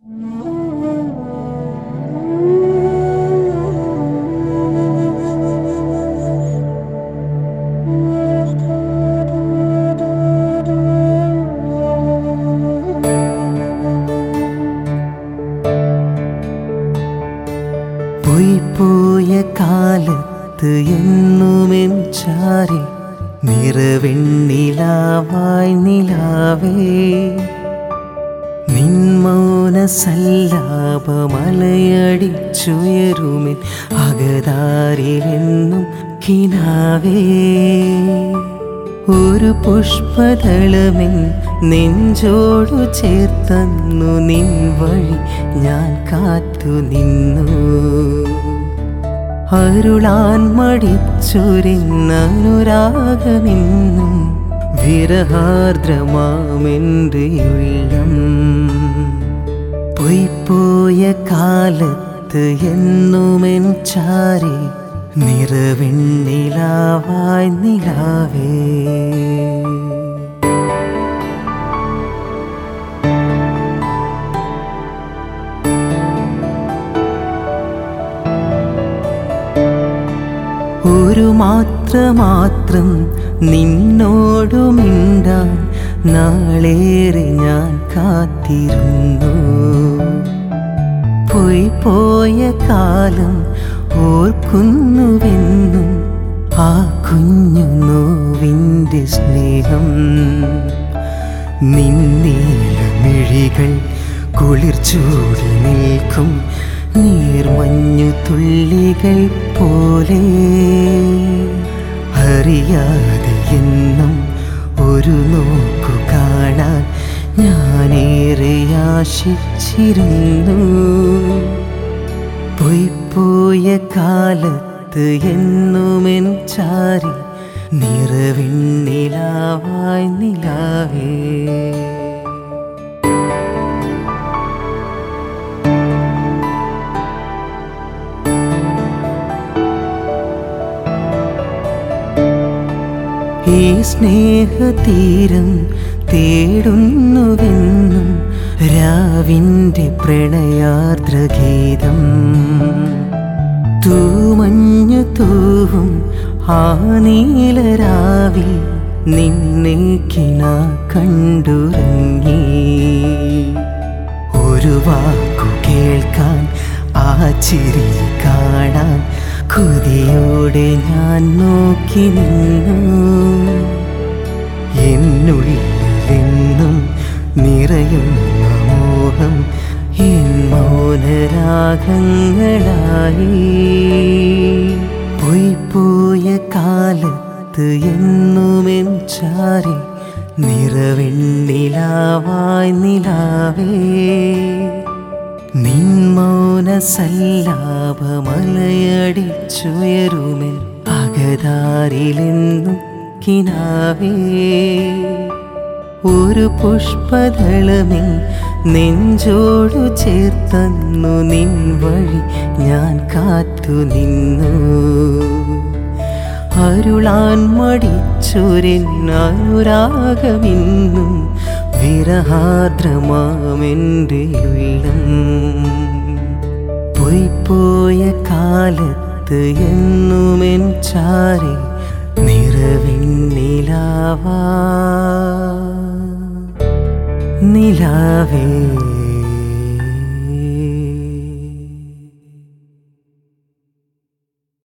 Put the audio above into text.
പോയി പോയ കാലത്ത് എന്നുമെൻ ചാരി നിറവെണ്ണിലാവായി നിലാവേ നിൻമൗന സല്ലാപമലയടിച്ചുയരുമിൻ അകതാരിലെന്നും കിനാവേ ഒരു പുഷ്പദളമിൻ നെഞ്ചോടു ചേർത്തന്നു നിൻ വഴി ഞാൻ കാത്തു നിന്നു അരുളാൻ മടിച്ചൊരിന്നനുരാഗമെന്നും വിരഹാർദ്രമാമെൻ്റെ ഉള്ളം പൊയ്പോയ കാലത്ത് എന്നുമെൻ ചാരി നിറവെണ്ണിലാവായി നിലാവേ ഒരു മാത്ര മാത്രം നിന്നോടു മിണ്ടാൻ നാളേറെ ഞാൻ കാത്തിരുന്നു പോയി പോയ കാലം ഓർക്കുന്നുവെന്നും ആ കുഞ്ഞു നോവിൻ്റെ സ്നേഹം നിന്നീലമിഴികൾ കുളിർ ചൂടി നിൽക്കും നീർമഞ്ഞു തുള്ളികൾ പോലെ അറിയാതെ എന്നും ഒരു നോക്കു കാണാൻ ഞാനേറെ ആശിച്ചിരുന്നു പൊയ്പോയ കാലത്ത് എന്നുമെൻ ചാരി നിറവെണ്ണിലാവായി നിലാവേ ഈ സ്നേഹതീരം തേടുന്നുവെന്നും രാവിൻ്റെ പ്രണയാർദ്രഗീതം തൂമഞ്ഞു തൂവും ആ നീലരാവിൽ നിന്നെ കിണ കണ്ടുറങ്ങി ഒരു വാക്കു കേൾക്കാൻ ആ ചിരി കാണാൻ കൊതിയോടെ ഞാൻ നോക്കി നിന്നു എന്നുള്ളിലെന്നും നിറയുന്ന മോഹം എൻ മൗനരാഗങ്ങളായി പോയി പോയ കാലത്ത് എന്നുമെൻ ചാരി നിറവെണ്ണിലാവായി നിലാവേ നിൻമൗന സല്ലാപമലയടിച്ചുയരുമെൻ അകതാരിലെന്നും കിനാവേ ഒരു പുഷ്പദളമിൻ നെഞ്ചോടു ചേർത്തന്നു നിൻ വഴി ഞാൻ കാത്തു നിന്നു അരുളാൻ മടിച്ചൊരെന്നനുരാഗമിന്നും വിരഹാദ്രമാമെൻ്റെ ഉള്ളം പൊയ്പോയ കാലത്ത് എന്നുമെൻ ചാരി നിറവെണ്ണിലാവാ നിലാവേ